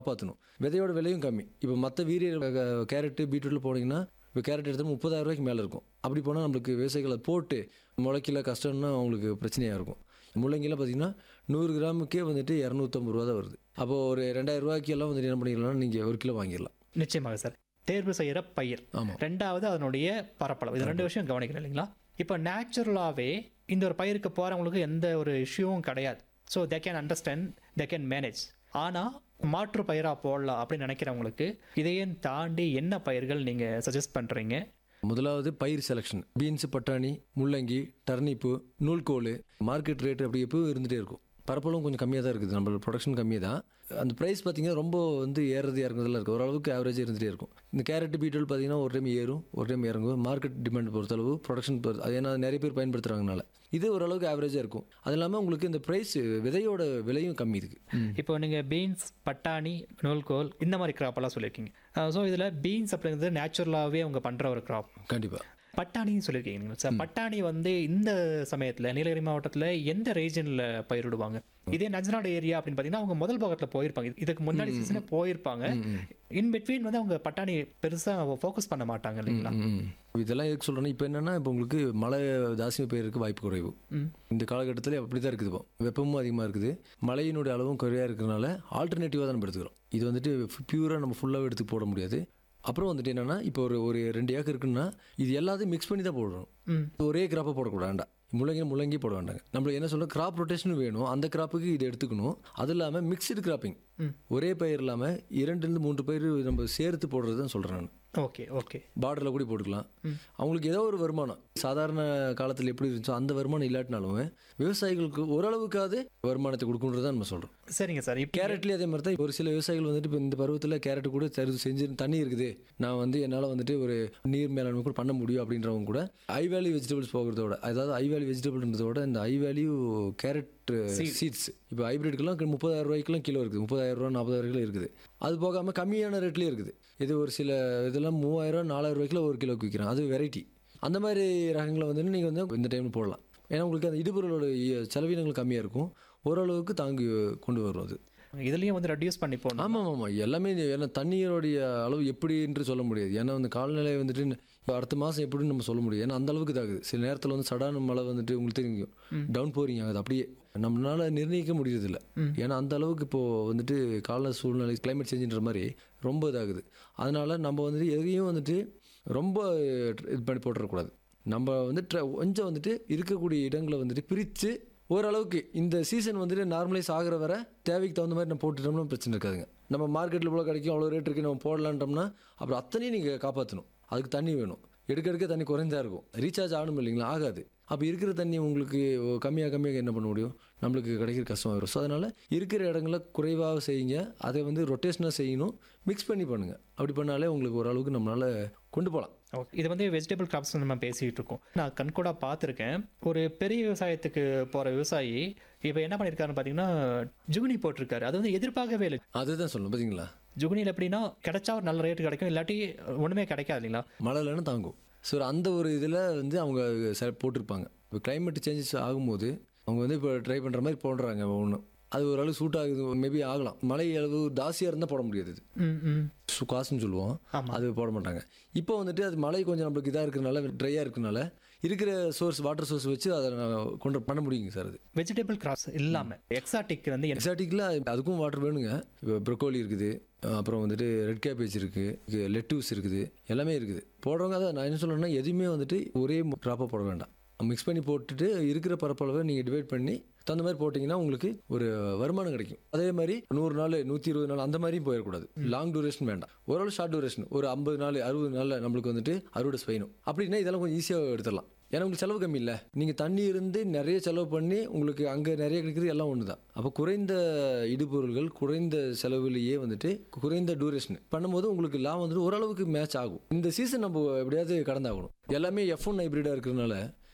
காப்பாற்றணும் விதையோட விலையும் கம்மி இப்போ மற்ற வீரிய க- கேரட்டு பீட்ரூட்டில் போனீங்கன்னா இப்போ கேரட் எடுத்தால் முப்பதாயிரம் ரூபாய்க்கு மேலே இருக்கும் அப்படி போனால் நம்மளுக்கு விவசாயிகளை போட்டு முளைக்கல கஷ்டம்னா அவங்களுக்கு பிரச்சனையாக இருக்கும் முள்ளங்கிலாம் பார்த்தீங்கன்னா நூறு கிராமுக்கே வந்துட்டு இரநூத்தம்பது ரூபா தான் வருது அப்போ ஒரு ரெண்டாயிரம் ரூபாய்க்கு எல்லாம் வந்துட்டு என்ன பண்ணிக்கலாம்னா நீங்கள் ஒரு கிலோ வாங்கிடலாம் நிச்சயமாக சார் தேர்வு செய்கிற பயிர் ஆமாம் ரெண்டாவது அதனுடைய பரப்பளவு இது ரெண்டு விஷயம் கவனிக்கணும் இல்லைங்களா இப்போ நேச்சுரலாகவே இந்த ஒரு பயிருக்கு போகிறவங்களுக்கு எந்த ஒரு இஷ்யூவும் கிடையாது so they can understand they can manage ஆனால் மாற்று பயிராக போடலாம் அப்படின்னு நினைக்கிறவங்களுக்கு இதையும் தாண்டி என்ன பயிர்கள் நீங்கள் சஜஸ்ட் பண்ணுறீங்க முதலாவது பயிர் செலெக்ஷன் பீன்ஸ் பட்டாணி முள்ளங்கி டர்னிப்பு நூல்கோல் மார்க்கெட் ரேட் அப்படி எப்பவும் இருந்துகிட்டே இருக்கும் பரப்பளவும் கொஞ்சம் கம்மியாக தான் இருக்குது நம்மளோட ப்ரொடக்ஷன் கம்மியாக தான் அந்த ப்ரைஸ் பார்த்தீங்கன்னா ரொம்ப வந்து ஏறது இறங்குறதுல இருக்குது ஓரளவுக்கு ஆவரேஜ் இருந்துகிட்டே இருக்கும் இந்த கேரட் பீட்ரூட் பார்த்தீங்கன்னா ஒரு டைம் ஏறும் ஒரு டைம் இறங்கும் மார்க்கெட் டிமாண்ட் பொறுத்தளவு ப்ரொடக்ஷன் பொறுத்து அது ஏன்னா நிறைய பேர் பயன்படுத்துகிறாங்கனால இது ஓரளவுக்கு ஆவரேஜாக இருக்கும் அது இல்லாமல் உங்களுக்கு இந்த ப்ரைஸ் விதையோட விலையும் கம்மி இதுக்கு இப்போ நீங்கள் பீன்ஸ் பட்டாணி நூல்கோல் இந்த மாதிரி crop எல்லாம் சொல்லியிருக்கீங்க ஸோ இதில் பீன்ஸ் அப்படிங்கிறது நேச்சுரலாகவே அவங்க பண்ணுற ஒரு கிராப் கண்டிப்பாக பட்டாணின்னு சொல்லியிருக்கீங்க நீங்கள் சார் பட்டாணி வந்து இந்த சமயத்தில் நீலகிரி மாவட்டத்தில் எந்த ரீஜனில் பயிரிடுவாங்க இதே நஜ்நாடு ஏரியா அப்படின்னு பார்த்தீங்கன்னா அவங்க முதல் பாகத்தில் போயிருப்பாங்க இதுக்கு முன்னாடி சீசனே போயிருப்பாங்க இன் பிட்வீன் வந்து அவங்க பட்டாணி பெருசாக ஃபோக்கஸ் பண்ண மாட்டாங்க இல்லைங்களா ம். இதெல்லாம் எதுக்கு சொல்கிறேன்னா இப்போ என்னென்னா இப்போ உங்களுக்கு மழை ஜாஸ்தியாக பெய்யறதுக்கு வாய்ப்பு குறைவு ம். இந்த காலகட்டத்தில் அப்படி தான் இருக்குது இப்போ வெப்பமும் அதிகமாக இருக்குது மழையினுடைய அளவும் குறையாக இருக்கிறனால ஆல்டர்னேட்டிவாக தான் நம்ம எடுத்துக்கிறோம் இது வந்துட்டு பியூராக நம்ம ஃபுல்லாகவே எடுத்து போட முடியாது அப்புறம் வந்துட்டு என்னென்னா இப்போ ஒரு ஒரு ரெண்டு ஏக்கர் இருக்குன்னா இது எல்லாத்தையும் மிக்ஸ் பண்ணி தான் போடுறோம் ம் ஒரே கிராப்பை போடக்கூடாது வேண்டாம் முள்ளங்கி முள்ளங்கி போட வேண்டாங்க நம்மளுக்கு என்ன சொல்ல கிராப் ரொட்டேஷன் வேணும் அந்த கிராப்புக்கு இதை எடுத்துக்கணும் அது இல்லாமல் மிக்சடு கிராப்பிங் ம். ஒரே பயிர் இல்லாமல் இரண்டுலேருந்து மூன்று பயிர் நம்ம சேர்த்து போடுறது தான் சொல்கிறேன் நான் ஓகே ஓகே பார்டரில் கூட போட்டுக்கலாம் அவங்களுக்கு ஏதோ ஒரு வருமானம் சாதாரண காலத்தில் எப்படி இருந்துச்சோ அந்த வருமானம் இல்லாட்டினாலும் விவசாயிகளுக்கு ஓரளவுக்காவது வருமானத்தை கொடுக்கணுன்றது தான் நம்ம சொல்கிறோம் சரிங்க சார் இப்போ கேரட்லேயே அதே மாதிரி தான் ஒரு சில விவசாயிகள் வந்துட்டு இப்போ இந்த பருவத்தில் கேரட் கூட சரி செஞ்சு தண்ணி இருக்குது நான் வந்து என்னால் வந்துட்டு ஒரு நீர் மேலாண்மை கூட பண்ண முடியும் அப்படின்றவங்க கூட ஐ வேல்யூ வெஜிடபிள்ஸ் போகிறதோட அதாவது ஐ வேல்யூ வெஜிடபிள்ன்றதோட இந்த ஐ வேல்யூ கேரட் சீட்ஸ் இப்போ ஹைப்ரிட்கெல்லாம் முப்பதாயிரம் ரூபாய்க்குலாம் கிலோ இருக்குது முப்பதாயிரம் ரூபா நாற்பதாயிரம் கிலோ இருக்குது அது போகாமல் கம்மியான ரேட்லேயும் இருக்குது இது ஒரு சில இதெல்லாம் மூவாயிரம் நாலாயிரம் ரூபாய்க்குள்ள ஒரு கிலோக்கு விற்கிறோம் அது வெரைட்டி அந்த மாதிரி ரகங்களை வந்து நீங்கள் வந்து இந்த டைமில் போடலாம் ஏன்னா உங்களுக்கு அந்த இடுபொருளோட இ- செலவினங்கள் கம்மியாக இருக்கும் ஓரளவுக்கு தாங்கி கொண்டு வரும் அது இதுலேயும் வந்து ரெடியூஸ் பண்ணி போடணும் ஆமாம் ஆமாம் எல்லாமே இது ஏன்னா தண்ணீருடைய அளவு எப்படி என்று சொல்ல முடியாது ஏன்னா வந்து காலநிலை வந்துட்டு இப்போ அடுத்த மாதம் எப்படின்னு நம்ம சொல்ல முடியாது ஏன்னா அந்த அளவுக்கு இதாகுது சில நேரத்தில் வந்து சடான மழை வந்துட்டு உங்களுக்கு தெரியும் டவுன் போரிங் ஆகுது அப்படியே நம்மளால நிர்ணயிக்க முடியறதில்ல ஏன்னா அந்த அளவுக்கு இப்போது வந்துட்டு கால சூழ்நிலை கிளைமேட் சேஞ்சுன்ற மாதிரி ரொம்ப இதாகுது அதனால நம்ம வந்துட்டு எதையும் வந்துட்டு ரொம்ப இது பண்ணி போட்டுறக்கூடாது நம்ம வந்து ட்ர- கொஞ்சம் வந்துட்டு இருக்கக்கூடிய இடங்களை வந்துட்டு பிரித்து ஓரளவுக்கு இந்த சீசன் வந்துட்டு நார்மலைஸ் ஆகிற வரை தேவைக்கு தகுந்த மாதிரி நம்ம போட்டுட்டோம்னா பிரச்சனை இருக்காதுங்க நம்ம மார்க்கெட்டில் இவ்வளோ கிடைக்கும் அவ்வளோ ரேட் இருக்குது நம்ம போடலான்றோம்னா அப்புறம் அத்தனையும் நீங்கள் காப்பாற்றணும் அதுக்கு தண்ணி வேணும் எடுக்க எடுக்க தண்ணி குறைந்தா இருக்கும் ரீசார்ஜ் ஆகணும் இல்லைங்களா ஆகாது அப்போ இருக்கிற தண்ணி உங்களுக்கு கம்மியாக கம்மியாக என்ன பண்ண முடியும் நம்மளுக்கு கிடைக்கிற கஷ்டமாக வரும் ஸோ அதனால் இருக்கிற இடங்கள குறைவாக செய்யுங்க அதை வந்து ரொட்டேஷனாக செய்யணும் மிக்ஸ் பண்ணி பண்ணுங்கள் அப்படி பண்ணாலே உங்களுக்கு ஓரளவுக்கு நம்மளால் கொண்டு போகலாம் ஓகே இது வந்து வெஜிடபிள் கிராப்ஸ் நம்ம பேசிகிட்டு இருக்கோம் நான் கண்கூடா பார்த்துருக்கேன் ஒரு பெரிய விவசாயத்துக்கு போகிற விவசாயி இப்போ என்ன பண்ணியிருக்காருன்னு பார்த்தீங்கன்னா ஜுகுனி போட்டிருக்காரு அது வந்து எதிர்பார்க்கவே இல்லை அதுதான் சொல்லணும் பார்த்தீங்களா ஜுகுனியில் எப்படின்னா கிடைச்சா ஒரு நல்ல ரேட்டு கிடைக்கும் இல்லாட்டி ஒன்றுமே கிடைக்காது இல்லைங்களா மழை இல்லைன்னா தாங்கும் ஸோ அந்த ஒரு இதில் வந்து அவங்க செ- போட்டிருப்பாங்க இப்போ climate சேஞ்சஸ் ஆகும்போது அவங்க வந்து இப்போ ட்ரை பண்ணுற மாதிரி போடுறாங்க ஒன்று அது ஓரளவு சூட் ஆகுது மேபி ஆகலாம் மழை அளவு ஜாஸ்தியாக இருந்தால் போட முடியாது இது ம் ம் சு- காசுன்னு சொல்லுவோம் ஆமா. அது போட மாட்டாங்க இப்போ வந்துட்டு அது மழை கொஞ்சம் நம்மளுக்கு இதாக இருக்கிறனால ட்ரையாக இருக்கிறனால இருக்கிற சோர்ஸ் வாட்டர் சோர்ஸ் வச்சு அதை நான் கொண்டு பண்ண முடியுங்க சார் அது வெஜிடபிள் கிராப்ஸ் இல்லாமல் எக்ஸாட்டிக் வந்து என்ன எக்ஸாட்டிக்கில் அதுக்கும் வாட்டர் வேணுங்க இப்போ ப்ரொக்கோலி இருக்குது அப்புறம் வந்துட்டு ரெட் கேபேஜ் இருக்குது லெட்டூஸ் இருக்குது எல்லாமே இருக்குது போடுறவங்க அதை நான் என்ன சொல்கிறேன்னா எதுவுமே வந்துட்டு ஒரே ட்ராப்பாக போட வேண்டாம் மிக்ஸ் பண்ணி போட்டுட்டு இருக்கிற பரப்பளவை நீங்கள் டிவைட் பண்ணி தகுந்த மாதிரி போட்டிங்கன்னா உங்களுக்கு ஒரு வருமானம் கிடைக்கும் அதே மாதிரி நூறு நாள் நூற்றி இருபது நாள் அந்த மாதிரியும் போயிடக்கூடாது லாங் டூரேஷன் வேண்டாம் ஓரளவு ஷார்ட் டூரேஷன் ஒரு ஐம்பது நாள் அறுபது நாளில் நம்மளுக்கு வந்துட்டு அறுவடை செய்யணும் அப்படின்னா இதெல்லாம் கொஞ்சம் ஈஸியாக எடுத்துடலாம் ஏன்னா உங்களுக்கு செலவு கம்மி இல்லை நீங்கள் தண்ணி இருந்து நிறைய செலவு பண்ணி உங்களுக்கு அங்கே நிறைய கிடைக்கிறது எல்லாம் ஒன்று தான் அப்போ குறைந்த இடுபொருள்கள் குறைந்த செலவுலேயே வந்துட்டு குறைந்த டூரேஷன் பண்ணும்போது உங்களுக்கு லாபம் வந்துட்டு ஓரளவுக்கு மேட்ச் ஆகும் இந்த சீசன் நம்ம எப்படியாவது கடந்தாகணும் எல்லாமே எஃப் ஒன் ஹைப்ரிடாக இருக்கிறதுனால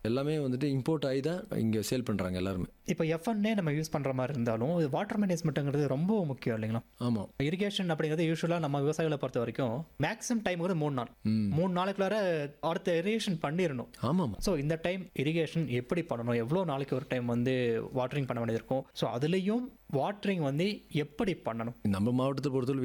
எல்லாமே வந்துட்டு இம்போர்ட் ஆகி தான் இங்கே சேல் பண்ணுறாங்க எல்லாருமே இப்போ எஃப்என்னே நம்ம யூஸ் பண்ணுற மாதிரி இருந்தாலும் இது வாட்டர் மேனேஜ்மெண்ட்டுங்கிறது ரொம்ப முக்கியம் இல்லைங்களா ஆமாம் இரிகேஷன் அப்படிங்கிறது யூஸ்வலாக நம்ம விவசாயிகளை பொறுத்த வரைக்கும் மேக்ஸிமம் டைம் வந்து மூணு நாள் ம் மூணு நாளைக்குள்ளார அடுத்த இரிகேஷன் பண்ணிடணும் ஆமாம் ஸோ இந்த டைம் இரிகேஷன் எப்படி பண்ணணும் எவ்வளோ நாளைக்கு ஒரு டைம் வந்து வாட்டரிங் பண்ண வேண்டியது இருக்கும் ஸோ அதுலேயும் வாட்டரிங் வந்து எப்படி பண்ணணும் நம்ம மாவட்டத்தை பொறுத்தவரை